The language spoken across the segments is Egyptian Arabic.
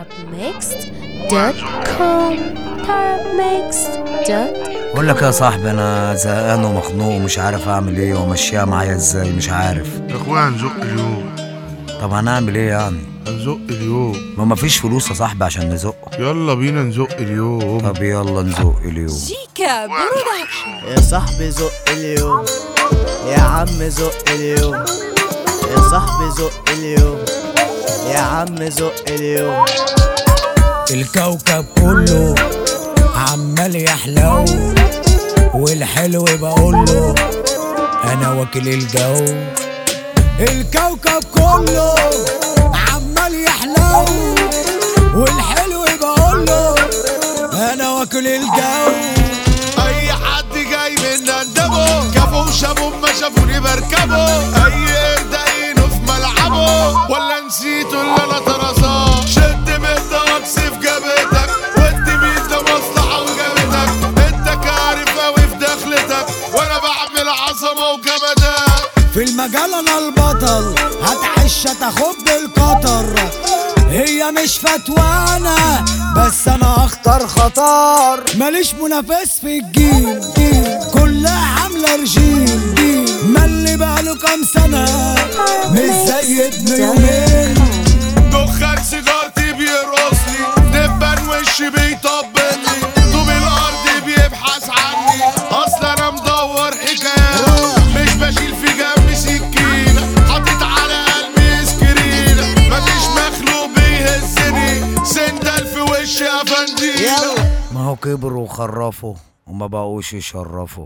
tarabmixed.com tarabmixed.com بقول لك يا صاحبي انا زهقان ومخنوق ومش عارف اعمل ايه وامشيها معايا ازاي مش عارف يا اخويا هنزق اليوم طب هنعمل ايه يعني هنزق اليوم ما مفيش فلوس يا صاحبي عشان نزق يلا بينا نزق اليوم طب يلا نزق اليوم شيكا برودكشن يا صاحبي زق اليوم يا عم زق اليوم يا صاحبي زق اليوم يا عم زق اليوم الكوكب كله عمال يحلو والحلو بقوله انا وكيل الجو الكوكب كله عمال يحلو والحلو بقوله انا وكيل الجو اي حد جاي من ندبه كفو شافوا ما شافوني بركبه اي قرد عينه في ملعبه ولا نسيتوا اللي انا طرزاه شد من دوكس في جبهتك ودي مين ده مصلحه وجابتك انت كارف اوي في دخلتك وانا بعمل عظمه وجمدان في المجال انا البطل هتعشى تاخد بالقطر هي مش فتوانة بس انا اخطر خطر ماليش منافس في الجيل كلها عاملة رجيم ما اللي بقاله كام سنة مش زي ابن يومين دخان سيجارتي بيرقصني دبان وشي بيطبلني طوب الارض بيبحث عني اصل انا مدور حكايه مش بشيل في جنبي سكينه حاطط على قلبي سكرينه مفيش مخلوق بيهزني سندل في وشي افندينا ما هو كبروا وخرفوا وما بقوش يشرفوا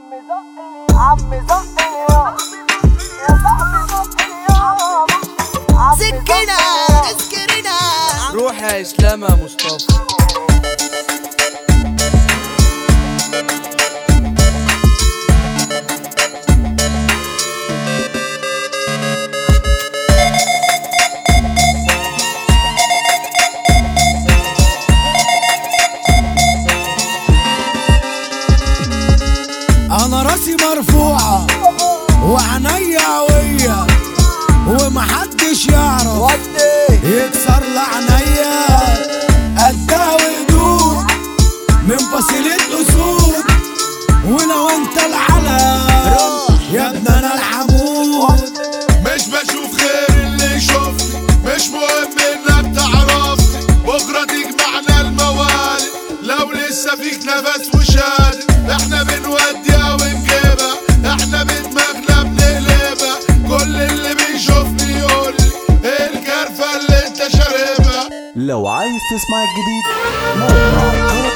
سكينة اسكرينة روح يا اسلام يا مصطفى انا راسي مرفوعة وعينيا قوية ومحدش يعرف يكسر لعنيا قدها وقدود من فصيلة اسود وانا وانت العلم يا ابن انا العمود مش بشوف غير اللي يشوفني مش مهم انك تعرفني بكره تجمعنا الموالد لو لسه فيك نفس وشاد احنا بنوديها ونجيبها احنا بدماغنا بنقلبها كل اللي بيشوفني يقول لي ايه الكرفه اللي انت شاربها لو عايز تسمع الجديد موقع